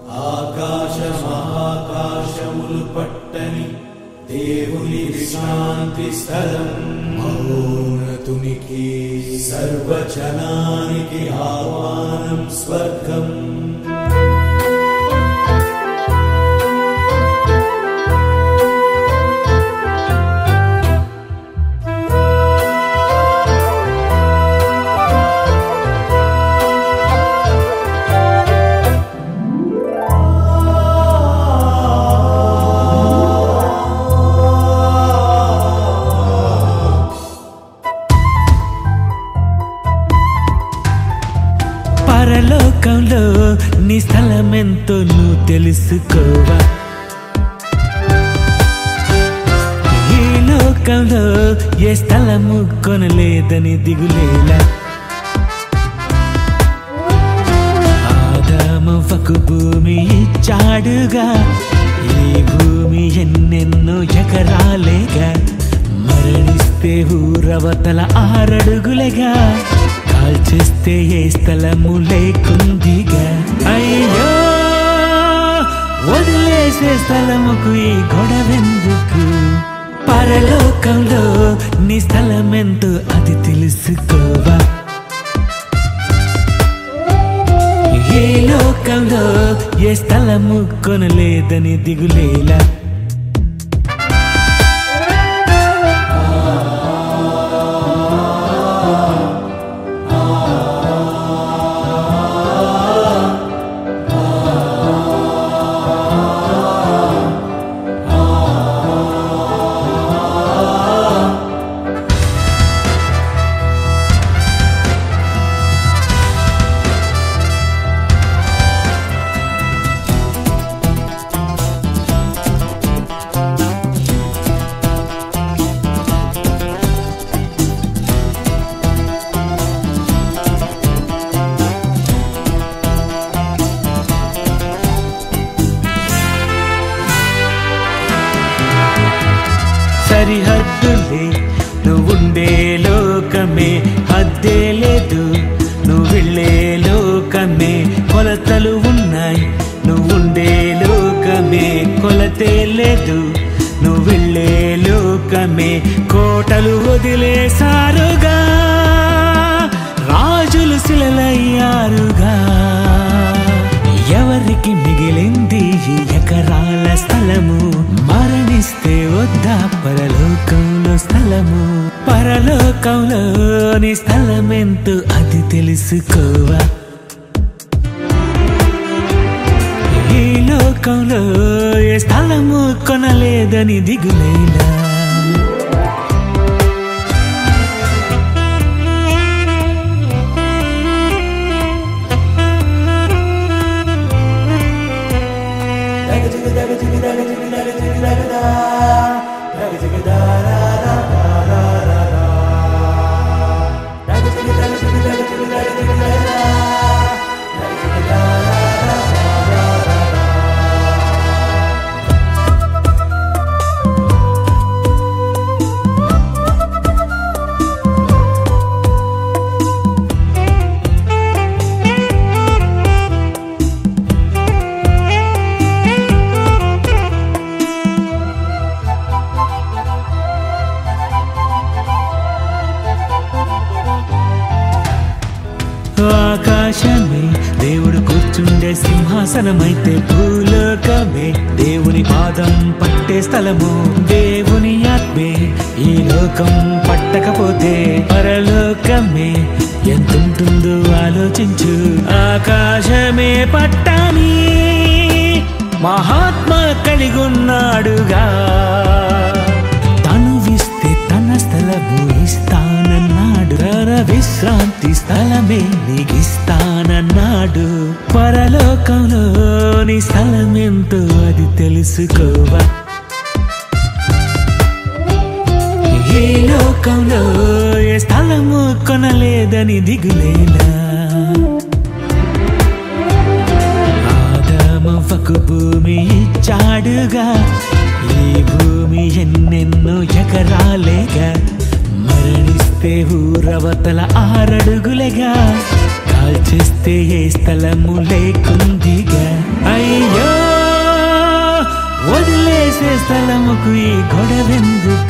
ఆకాశ మహాకాశములు పట్టని దేవుని విశ్రాంతి స్థలం మహోన్నతునికి సర్వజనానికి ఆహ్వానం స్వర్గం పరలోకంలో నీ స్థలమెంతో నువ్వు తెలుసుకోవా ఈ లోకంలో ఏ స్థలము కొనలేదని దిగులేలా ఆదామవ్వకు భూమి ఇచ్చాడుగా ఈ భూమి ఎన్నెన్నో ఎకరాలేగా మరణిస్తే ఊరవతల ఆరడుగులేగా కాల్చేస్తే ఏ స్థలము లేకుందిగా అయ్యో వదిలేసే స్థలముకు ఈ గొడవెందుకు పరలోకంలో నీ స్థలమెంతో అది తెలుసుకోవా ఏ లోకంలో ఏ స్థలము కొనలేదని దిగులేలా సరిహద్దులే నువ్వుండే లోకమే హద్దే లేదు నువ్వు వెళ్ళే లోకమే కొలతలు ఉన్నాయి నువ్వుండే లోకమే కొలతే లేదు నువ్వు వెళ్ళే లోకమే కోటలు వదిలేసారుగా రాజులు శిలలయ్యారుగా ఎవరికి మిగిలింది ఈ ఎకరాల స్థలము మరణిస్తే వద్దా పరలోకంలో స్థలము పరలోకంలోని స్థలమెంతో అది తెలుసుకోవా ఈ లోకంలో ఏ స్థలము కొనలేదని దిగులేలా ఆకాశమే దేవుడు కూర్చుండే సింహాసనమైతే భూలోకమే దేవుని పాదం పట్టే స్థలము దేవుని ఆత్మే ఈ లోకం పట్టకపోతే పరలోకమే ఎంతుంటుందో ఆలోచించు ఆకాశమే పట్టాని మహాత్మా కలిగున్నాడుగా తనువిస్తే తన స్థలము ఇస్తానన్నాడు రర విశ్రాంతి స్థలమే నీకిస్తానన్నాడు పరలోకంలోని స్థలమెంతో అది తెలుసుకోవా ఈ లోకంలో ఏ స్థలము కొనలేదని దిగులేలా ఆదామవ్వకు భూమి ఇచ్చాడుగా ఈ భూమి ఎన్నెన్నో ఎకరాలేగా మరణిస్తే ఊరవతల ఆరడుగులేగా కాల్చేస్తే ఏ స్థలము లేకుందిగా అయ్యో స్థలముకు ఈ గొడవెందుకు